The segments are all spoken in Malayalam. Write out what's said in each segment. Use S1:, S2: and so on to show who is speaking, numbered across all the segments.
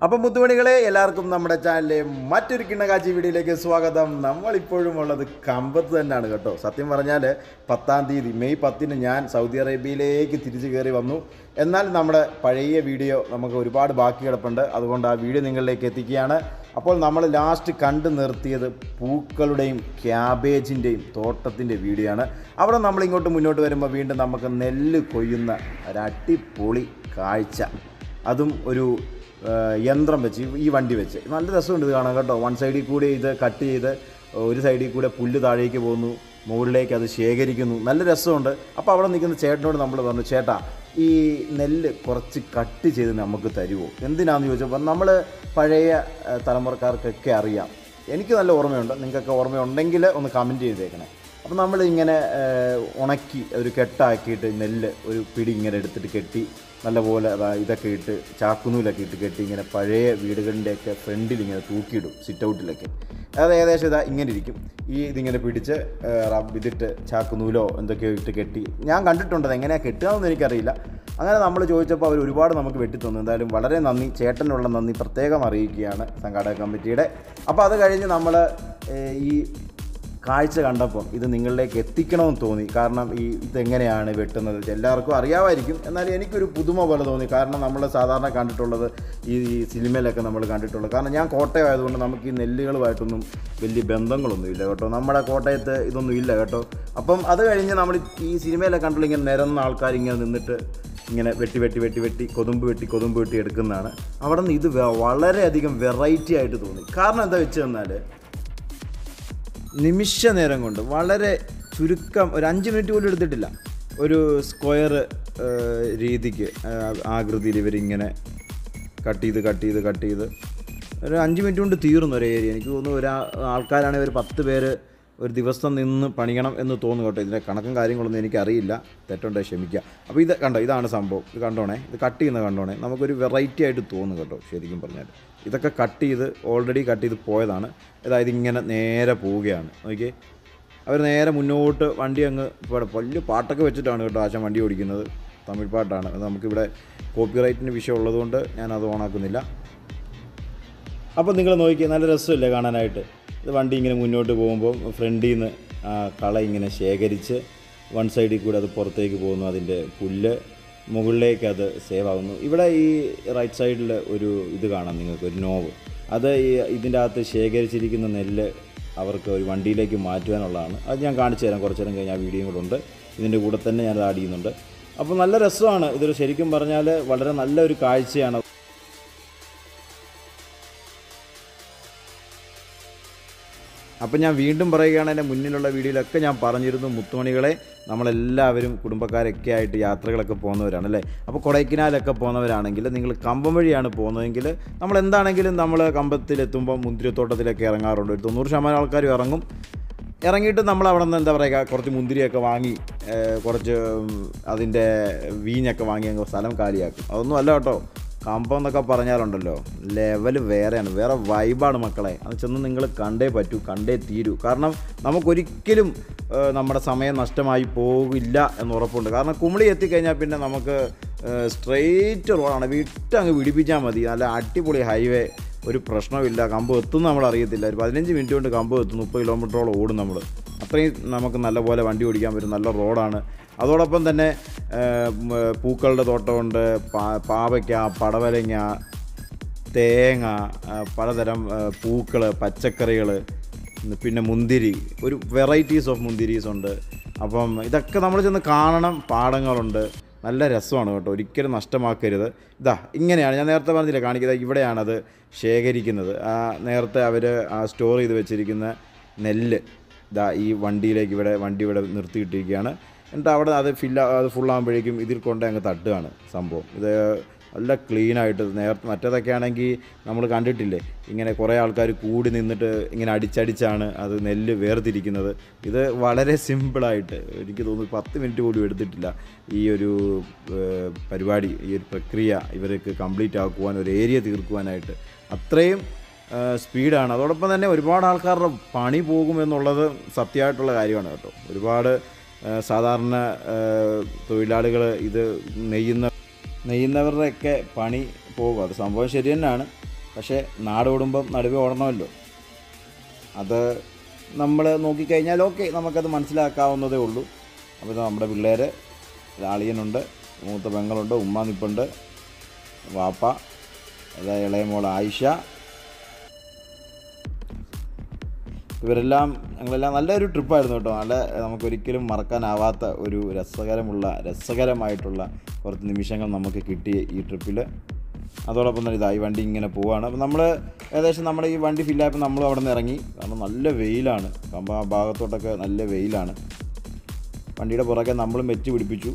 S1: അപ്പം മുത്തുമണികളെ എല്ലാവർക്കും നമ്മുടെ ചാനലിലെ മറ്റൊരു കിണ്ണകാച്ചി വീഡിയോയിലേക്ക് സ്വാഗതം നമ്മളിപ്പോഴും ഉള്ളത് കമ്പത്ത് തന്നെയാണ് കേട്ടോ സത്യം പറഞ്ഞാൽ പത്താം തീയതി മെയ് പത്തിന് ഞാൻ സൗദി അറേബ്യയിലേക്ക് തിരിച്ചു കയറി വന്നു എന്നാൽ നമ്മുടെ പഴയ വീഡിയോ നമുക്ക് ഒരുപാട് ബാക്കി കിടപ്പുണ്ട് അതുകൊണ്ട് ആ വീഡിയോ നിങ്ങളിലേക്ക് എത്തിക്കുകയാണ് അപ്പോൾ നമ്മൾ ലാസ്റ്റ് കണ്ടു നിർത്തിയത് പൂക്കളുടെയും ക്യാബേജിൻ്റെയും തോട്ടത്തിൻ്റെ വീഡിയോ ആണ് അവിടെ നമ്മൾ ഇങ്ങോട്ട് മുന്നോട്ട് വരുമ്പോൾ വീണ്ടും നമുക്ക് നെല്ല് കൊയ്യുന്ന ഒരു അടിപൊളി കാഴ്ച അതും ഒരു ആ, യന്ത്രം വെച്ച് ഈ- ഈ വണ്ടി വെച്ച് നല്ല രസമുണ്ട് ഇത് കാണാൻ കേട്ടോ വൺ സൈഡിൽ കൂടെ ഇത് കട്ട് ചെയ്ത് ഒരു സൈഡിൽ കൂടെ പുല്ല് താഴേക്ക് പോകുന്നു മുകളിലേക്ക് അത് ശേഖരിക്കുന്നു നല്ല രസമുണ്ട് അപ്പോൾ അവിടെ നിൽക്കുന്ന ചേട്ടനോട് നമ്മൾ പറഞ്ഞു ചേട്ടാ ഈ നെല്ല് കുറച്ച് കട്ട് ചെയ്ത് നമുക്ക് തരുമോ എന്തിനാന്ന് ചോദിച്ചപ്പോൾ നമ്മൾ പഴയ ആ, തലമുറക്കാർക്കൊക്കെ അറിയാം എനിക്ക് നല്ല ഓർമ്മയുണ്ട് നിങ്ങൾക്കൊക്കെ ഓർമ്മയുണ്ടെങ്കിൽ ഒന്ന് കമൻറ്റ് ചെയ്തേക്കണേ അപ്പോൾ നമ്മൾ ഇങ്ങനെ ഉണക്കി ഒരു കെട്ടാക്കിയിട്ട് നെല്ല് ഒരു പിടി ഇങ്ങനെ എടുത്തിട്ട് കെട്ടി നല്ലപോലെ അതാ ഇതൊക്കെ ഇട്ട് ചാക്കുനൂലൊക്കെ ഇട്ട് കെട്ടി ഇങ്ങനെ പഴയ വീടുകളിൻ്റെയൊക്കെ ഫ്രണ്ടിൽ ഇങ്ങനെ തൂക്കിയിടും സിറ്റ് ഔട്ടിലൊക്കെ അത് ഏകദേശം ഇതാ ഇങ്ങനെ ഇരിക്കും ഈ ഇതിങ്ങനെ പിടിച്ച് ഏ, റബ് ഇതിട്ട് ചാക്കുനൂലോ എന്തൊക്കെയോ ഇട്ട് കെട്ടി ഞാൻ കണ്ടിട്ടുണ്ട് അത് എങ്ങനെയാണ് കെട്ടുകയെന്ന് എനിക്കറിയില്ല അങ്ങനെ നമ്മൾ ചോദിച്ചപ്പോൾ അവർ ഒരുപാട് നമുക്ക് വെട്ടി തന്നു എന്തായാലും വളരെ നന്ദി ചേട്ടനുള്ള നന്ദി പ്രത്യേകം അറിയിക്കുകയാണ് സംഘാടക കമ്മിറ്റിയുടെ അപ്പോൾ അത് കഴിഞ്ഞ് നമ്മൾ ഈ കാഴ്ച കണ്ടപ്പം ഇത് നിങ്ങളിലേക്ക് എത്തിക്കണമെന്ന് തോന്നി കാരണം ഈ ഇതെങ്ങനെയാണ് വെട്ടുന്നത് എല്ലാവർക്കും അറിയാമായിരിക്കും എന്നാൽ എനിക്കൊരു പുതുമ പോലെ തോന്നി കാരണം നമ്മൾ സാധാരണ കണ്ടിട്ടുള്ളത് ഈ ഈ സിനിമയിലൊക്കെ നമ്മൾ കണ്ടിട്ടുള്ളത് കാരണം ഞാൻ കോട്ടയം ആയതുകൊണ്ട് നമുക്ക് ഈ നെല്ലുകളുമായിട്ടൊന്നും വലിയ ബന്ധങ്ങളൊന്നും ഇല്ല കേട്ടോ നമ്മുടെ കോട്ടയത്ത് ഇതൊന്നും ഇല്ല കേട്ടോ അപ്പം അത് കഴിഞ്ഞ് നമ്മൾ ഈ സിനിമയിലൊക്കെ കണ്ടുള്ള ഇങ്ങനെ നിരന്ന ആൾക്കാർ ഇങ്ങനെ നിന്നിട്ട് ഇങ്ങനെ വെട്ടി വെട്ടി വെട്ടി വെട്ടി കൊതുമ്പ് വെട്ടി കൊതുമ്പ് വെട്ടി എടുക്കുന്നതാണ് അവിടെ നിന്ന് ഇത് വെ- വളരെയധികം വെറൈറ്റി ആയിട്ട് തോന്നി കാരണം എന്താ വെച്ച് തന്നാൽ നിമിഷ നേരം കൊണ്ട് വളരെ ചുരുക്കം ഒരു അഞ്ച് മിനിറ്റ് പോലും എടുത്തിട്ടില്ല ഒരു സ്ക്വയർ രീതിക്ക് ആ, ആകൃതിയിൽ ഇവരിങ്ങനെ കട്ട് ചെയ്ത് കട്ട് ചെയ്ത് കട്ട് ചെയ്ത് ഒരു അഞ്ച് മിനിറ്റ് കൊണ്ട് തീർന്നു ഒരു ഏരിയ എനിക്ക് തോന്നുന്നു ഒരു ആൾക്കാരാണെങ്കിൽ ഒരു പത്ത് പേര് ഒരു ദിവസം നിന്ന് പണിയണം എന്ന് തോന്നുന്നു കേട്ടോ ഇതിൻ്റെ കണക്കും കാര്യങ്ങളൊന്നും എനിക്കറിയില്ല തെറ്റുണ്ടേ ക്ഷമിക്കുക അപ്പോൾ ഇത് കണ്ടോ ഇതാണ് സംഭവം ഇത് കണ്ടോണേ ഇത് കട്ട് ചെയ്യുന്ന കണ്ടോണേ നമുക്കൊരു വെറൈറ്റി ആയിട്ട് തോന്നും കേട്ടോ ശരിക്കും പറഞ്ഞാൽ ഇതൊക്കെ കട്ട് ചെയ്ത് ഓൾറെഡി കട്ട് ചെയ്ത് പോയതാണ് അതായത് ഇങ്ങനെ നേരെ പോവുകയാണ് നോക്കിയേ അവർ നേരെ മുന്നോട്ട് വണ്ടി അങ്ങ് ഇവിടെ വലിയ പാട്ടൊക്കെ വെച്ചിട്ടാണ് കേട്ടോ ആശാൻ വണ്ടി ഓടിക്കുന്നത് തമിഴ് പാട്ടാണ് അത് നമുക്കിവിടെ കോപ്പിറൈറ്റിന് വിഷയം ഉള്ളതുകൊണ്ട് ഞാനത് ഓണാക്കുന്നില്ല അപ്പോൾ നിങ്ങൾ നോക്കിയേ നല്ല രസമല്ലേ കാണാനായിട്ട് ഇത് വണ്ടി ഇങ്ങനെ മുന്നോട്ട് പോകുമ്പോൾ ഫ്രണ്ടിൽ നിന്ന് ആ കള ഇങ്ങനെ ശേഖരിച്ച് വൺ സൈഡിൽ കൂടെ അത് പുറത്തേക്ക് പോകുന്നു അതിൻ്റെ പുല്ല് മുകളിലേക്ക് അത് സേവ് ആകുന്നു ഇവിടെ ഈ റൈറ്റ് സൈഡിൽ ഒരു ഇത് കാണാം നിങ്ങൾക്ക് ഒരു നോവ് അത് ഈ ഇതിൻ്റെ അകത്ത് ശേഖരിച്ചിരിക്കുന്ന നെല്ല് അവർക്ക് ഒരു വണ്ടിയിലേക്ക് മാറ്റുവാനുള്ളതാണ് അത് ഞാൻ കാണിച്ചു തരാം കുറച്ച് നേരം കഴിഞ്ഞ് ആ വീഡിയോയും കൂടെ ഉണ്ട് ഇതിൻ്റെ കൂടെ തന്നെ ഞാൻ ആഡ് ചെയ്യുന്നുണ്ട് അപ്പോൾ നല്ല രസമാണ് ഇതൊരു ശരിക്കും പറഞ്ഞാൽ വളരെ നല്ലൊരു കാഴ്ചയാണ് അപ്പം ഞാൻ വീണ്ടും പറയുകയാണ് എൻ്റെ മുന്നിലുള്ള വീഡിയോയിലൊക്കെ ഞാൻ പറഞ്ഞിരുന്നു മുത്തുമണികളെ നമ്മളെല്ലാവരും കുടുംബക്കാരൊക്കെ ആയിട്ട് യാത്രകളൊക്കെ പോകുന്നവരാണ് അല്ലേ അപ്പോൾ കൊടൈക്കനാലൊക്കെ പോകുന്നവരാണെങ്കിൽ നിങ്ങൾ കമ്പം വഴിയാണ് പോകുന്നതെങ്കിൽ നമ്മൾ എന്താണെങ്കിലും നമ്മൾ കമ്പത്തിലെത്തുമ്പോൾ മുന്തിരിത്തോട്ടത്തിലൊക്കെ ഇറങ്ങാറുണ്ട് ഒരു തൊണ്ണൂറ് ശതമാനം ആൾക്കാരും ഇറങ്ങും ഇറങ്ങിയിട്ട് നമ്മൾ അവിടെ നിന്ന് എന്താ പറയുക കുറച്ച് മുന്തിരിയൊക്കെ വാങ്ങി ഏഹ്, കുറച്ച് ഉം, അതിൻ്റെ വീഞ്ഞൊക്കെ വാങ്ങി അങ്ങ് സ്ഥലം കാലിയാക്കും അതൊന്നും അല്ല കേട്ടോ കമ്പം എന്നൊക്കെ പറഞ്ഞാലുണ്ടല്ലോ ലെവൽ വേറെയാണ് വേറെ വൈബാണ് മക്കളെ അത് ചെന്ന് നിങ്ങൾ കണ്ടേ പറ്റൂ കണ്ടേ തീരൂ കാരണം നമുക്കൊരിക്കലും ഏഹ്, നമ്മുടെ സമയം നഷ്ടമായി പോകില്ല എന്ന് ഉറപ്പുണ്ട് കാരണം കുമിളി എത്തിക്കഴിഞ്ഞാൽ പിന്നെ നമുക്ക് സ്ട്രെയിറ്റ് റോഡാണ് വിട്ടങ്ങ് പിടിപ്പിച്ചാൽ മതി നല്ല അടിപൊളി ഹൈവേ ഒരു പ്രശ്നമില്ല കമ്പ് എത്തും നമ്മൾ അറിയത്തില്ല ഒരു പതിനഞ്ച് മിനിറ്റ് കൊണ്ട് കമ്പ് എത്തും മുപ്പത് കിലോമീറ്ററോളം ഓടും നമ്മൾ അത്രയും നമുക്ക് നല്ലപോലെ വണ്ടി ഓടിക്കാൻ പറ്റും നല്ല റോഡാണ് അതോടൊപ്പം തന്നെ ഏഹ്, ഉം, പൂക്കളുടെ തോട്ടമുണ്ട് പാ പാവയ്ക്ക പടവലങ്ങ തേങ്ങ ആ, പലതരം പൂക്കൾ പച്ചക്കറികൾ പിന്നെ മുന്തിരി ഒരു വെറൈറ്റീസ് ഓഫ് മുന്തിരീസ് ഉണ്ട് അപ്പം ഇതൊക്കെ നമ്മൾ ചെന്ന് കാണണം പാടങ്ങളുണ്ട് നല്ല രസമാണ് കേട്ടോ ഒരിക്കലും നഷ്ടമാക്കരുത് ഇതാ ഇങ്ങനെയാണ് ഞാൻ നേരത്തെ പറഞ്ഞില്ല കാണിക്കുന്നത് ഇവിടെയാണത് ശേഖരിക്കുന്നത് ആ നേരത്തെ അവർ ആ സ്റ്റോർ ചെയ്ത് വെച്ചിരിക്കുന്ന നെല്ല് ഇതാ ഈ വണ്ടിയിലേക്ക് ഇവിടെ വണ്ടി ഇവിടെ നിർത്തിയിട്ടിരിക്കുകയാണ് എന്നിട്ട് അവിടെ അത് ഫില്ല അത് ഫുള്ളാകുമ്പോഴേക്കും ഇതിൽ കൊണ്ട് അങ്ങ് തട്ടുകയാണ് സംഭവം ഇത് നല്ല ക്ലീനായിട്ട് നേരത്തെ മറ്റേതൊക്കെ ആണെങ്കിൽ നമ്മൾ കണ്ടിട്ടില്ലേ ഇങ്ങനെ കുറേ ആൾക്കാർ കൂടി നിന്നിട്ട് ഇങ്ങനെ അടിച്ചടിച്ചാണ് അത് നെല്ല് വേർതിരിക്കുന്നത് ഇത് വളരെ സിമ്പിളായിട്ട് എനിക്ക് തോന്നുന്നു പത്ത് മിനിറ്റ് പോലും എടുത്തിട്ടില്ല ഈ ഒരു ഏഹ്, പരിപാടി ഈ ഒരു പ്രക്രിയ ഇവർക്ക് കംപ്ലീറ്റ് ആക്കുവാൻ ഒരു ഏരിയ തീർക്കുവാനായിട്ട് അത്രയും ഏഹ്, സ്പീഡാണ് അതോടൊപ്പം തന്നെ ഒരുപാട് ആൾക്കാരുടെ പണി പോകുമെന്നുള്ളത് സത്യമായിട്ടുള്ള കാര്യമാണ് കേട്ടോ ഒരുപാട് ഏഹ്, സാധാരണ തൊഴിലാളികൾ ഇത് നെയ്യുന്ന നെയ്യുന്നവരുടെയൊക്കെ പണി പോകും അത് സംഭവം ശരി തന്നെയാണ് പക്ഷേ നാട് ഓടുമ്പം നടുവേ ഓടണമല്ലോ അത് നമ്മൾ നോക്കിക്കഴിഞ്ഞാൽ ഓക്കെ നമുക്കത് മനസ്സിലാക്കാവുന്നതേ ഉള്ളൂ അപ്പോൾ ഇത് നമ്മുടെ പിള്ളേർ അളിയനുണ്ട് മൂത്ത പെങ്ങളുണ്ട് ഉമ്മ നിപ്പുണ്ട് വാപ്പ അതാ ഇളയ മോൾ ആയിഷ ഇവരെല്ലാം ഞങ്ങളെല്ലാം നല്ലൊരു ട്രിപ്പായിരുന്നു കേട്ടോ നല്ല നമുക്കൊരിക്കലും മറക്കാനാവാത്ത ഒരു രസകരമുള്ള രസകരമായിട്ടുള്ള കുറച്ച് നിമിഷങ്ങൾ നമുക്ക് കിട്ടി ഈ ട്രിപ്പിൽ അതോടൊപ്പം തന്നെ ഇതായി വണ്ടി ഇങ്ങനെ പോവാണ് അപ്പോൾ നമ്മൾ ഏകദേശം നമ്മുടെ ഈ വണ്ടി ഫില്ലായപ്പോൾ നമ്മളും അവിടെ നിന്ന് ഇറങ്ങി കാരണം നല്ല വെയിലാണ് കമ്പ ആ ഭാഗത്തോട്ടൊക്കെ നല്ല വെയിലാണ് വണ്ടിയുടെ പുറകെ നമ്മളും വെച്ച് പിടിപ്പിച്ചു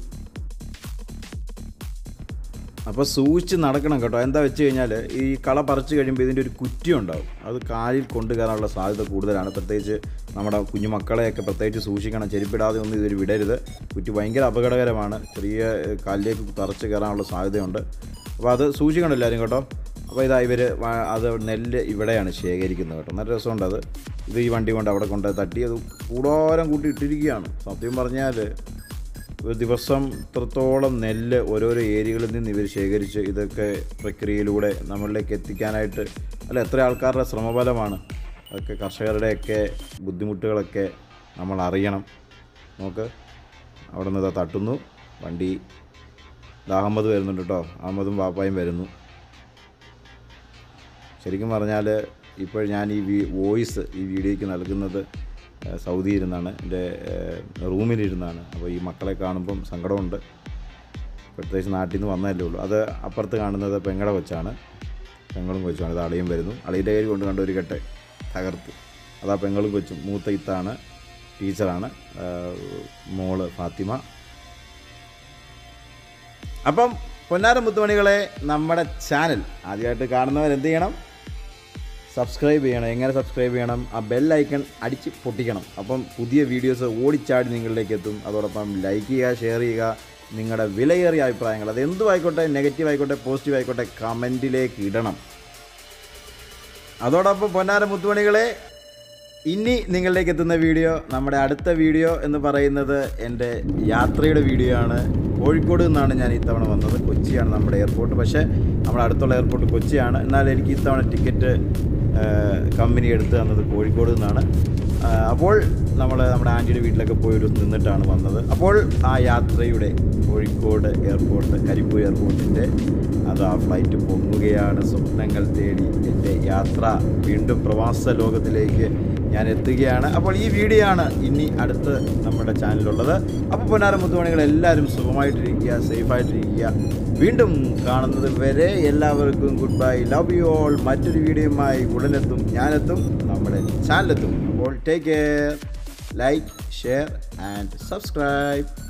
S1: അപ്പോൾ സൂക്ഷിച്ച് നടക്കണം കേട്ടോ എന്താ വെച്ച് കഴിഞ്ഞാൽ ഈ കള പറിച്ച് കഴിയുമ്പോൾ ഇതിൻ്റെ ഒരു കുറ്റി ഉണ്ടാവും അത് കാലിൽ കൊണ്ടു കയറാനുള്ള സാധ്യത കൂടുതലാണ് പ്രത്യേകിച്ച് നമ്മുടെ കുഞ്ഞു മക്കളെയൊക്കെ പ്രത്യേകിച്ച് സൂക്ഷിക്കണം ചെരുപ്പിടാതെ ഒന്നും ഇതൊരു വിടരുത് കുറ്റി ഭയങ്കര അപകടകരമാണ് ചെറിയ ഏഹ്, കാലിലേക്ക് തറച്ച് കയറാനുള്ള സാധ്യതയുണ്ട് അപ്പോൾ അത് സൂക്ഷിക്കണം എല്ലാവരും കേട്ടോ അപ്പോൾ ഇതാ ഇവർ അത് നെല്ല് ഇവിടെയാണ് ശേഖരിക്കുന്നത് കേട്ടോ നല്ല രസമുണ്ട് അത് ഇത് ഈ വണ്ടി കൊണ്ട് അവിടെ കൊണ്ട് തട്ടി അത് കൂടോരം കൂട്ടി ഇട്ടിരിക്കുകയാണ് സത്യം പറഞ്ഞാൽ ഒരു ദിവസം ഇത്രത്തോളം നെല്ല് ഓരോരോ ഏരിയകളിൽ നിന്ന് ഇവർ ശേഖരിച്ച് ഇതൊക്കെ പ്രക്രിയയിലൂടെ നമ്മളിലേക്ക് എത്തിക്കാനായിട്ട് അല്ല എത്ര ആൾക്കാരുടെ ശ്രമഫലമാണ് അതൊക്കെ കർഷകരുടെയൊക്കെ ബുദ്ധിമുട്ടുകളൊക്കെ നമ്മൾ അറിയണം നോക്ക് അവിടെ നിന്ന് ഇതാ തട്ടുന്നു വണ്ടി ഇത് അഹമ്മദ് വരുന്നുണ്ട് കേട്ടോ അഹമ്മദും വാപ്പായും വരുന്നു ശരിക്കും പറഞ്ഞാൽ ഇപ്പോൾ ഞാൻ ഈ വി വോയിസ് ഈ വീഡിയോയ്ക്ക് നൽകുന്നത് ഏഹ്, സൗദി ഇരുന്നാണ് എൻ്റെ റൂമിലിരുന്നാണ് അപ്പോൾ ഈ മക്കളെ കാണുമ്പം സങ്കടമുണ്ട് പ്രത്യേകിച്ച് നാട്ടിൽ നിന്ന് വന്നതല്ലേ ഉള്ളൂ അത് അപ്പുറത്ത് കാണുന്നത് പെങ്ങടെ കൊച്ചാണ് പെങ്ങളും കൊച്ചുമാണ് ഇത് അളിയും വരുന്നു അളിയുടെ കയ്യിൽ കൊണ്ട് കണ്ട ഒരു കെട്ടെ തകർത്ത് അതാ പെങ്ങളും കൊച്ചും മൂത്ത ഇത്താണ് ടീച്ചറാണ് ഏഹ്, മോള് ഫാത്തിമ അപ്പം പൊന്നാര മുത്തുമണികളെ നമ്മുടെ ചാനൽ ആദ്യമായിട്ട് കാണുന്നവർ എന്ത് ചെയ്യണം സബ്സ്ക്രൈബ് ചെയ്യണം എങ്ങനെ സബ്സ്ക്രൈബ് ചെയ്യണം ആ ബെൽ ഐക്കൺ അടിച്ച് പൊട്ടിക്കണം അപ്പം പുതിയ വീഡിയോസ് ഓടിച്ചാടി നിങ്ങളിലേക്ക് എത്തും അതോടൊപ്പം ലൈക്ക് ചെയ്യുക ഷെയർ ചെയ്യുക നിങ്ങളുടെ വിലയേറിയ അഭിപ്രായങ്ങൾ അത് എന്തും ആയിക്കോട്ടെ നെഗറ്റീവ് ആയിക്കോട്ടെ പോസിറ്റീവ് ആയിക്കോട്ടെ കമൻറ്റിലേക്ക് ഇടണം അതോടൊപ്പം പൊന്നാര മുത്തുമണികളെ ഇനി നിങ്ങളിലേക്ക് എത്തുന്ന വീഡിയോ നമ്മുടെ അടുത്ത വീഡിയോ എന്ന് പറയുന്നത് എൻ്റെ യാത്രയുടെ വീഡിയോ ആണ് കോഴിക്കോട് നിന്നാണ് ഞാൻ ഇത്തവണ വന്നത് കൊച്ചിയാണ് നമ്മുടെ എയർപോർട്ട് പക്ഷേ നമ്മുടെ അടുത്തുള്ള എയർപോർട്ട് കൊച്ചിയാണ് എന്നാൽ എനിക്ക് ഇത്തവണ ടിക്കറ്റ് കമ്പനി എടുത്ത് തന്നത് കോഴിക്കോട് നിന്നാണ് ആ, അപ്പോൾ നമ്മൾ നമ്മുടെ ആൻറ്റിയുടെ വീട്ടിലൊക്കെ പോയി ഒരു നിന്നിട്ടാണ് വന്നത് അപ്പോൾ ആ യാത്രയുടെ കോഴിക്കോട് എയർപോർട്ട് കരിപ്പൂർ എയർപോർട്ടിൻ്റെ അത് ആ ഫ്ലൈറ്റ് പൊങ്ങുകയാണ് സ്വപ്നങ്ങൾ തേടി എൻ്റെ യാത്ര വീണ്ടും പ്രവാസ ലോകത്തിലേക്ക് ഞാൻ എത്തുകയാണ് അപ്പോൾ ഈ വീഡിയോ ആണ് ഇനി അടുത്ത് നമ്മുടെ ചാനലിലുള്ളത് അപ്പോൾ പൊന്നാര മുത്തുമണികൾ എല്ലാവരും സുഖമായിട്ടിരിക്കുക സേഫായിട്ടിരിക്കുക വീണ്ടും കാണുന്നത് വരെ എല്ലാവർക്കും good bye love you all മറ്റൊരു വീഡിയോയുമായി ഉടനെത്തും ഞാനെത്തും നമ്മുടെ ചാനലെത്തും അപ്പോൾ take care like share and subscribe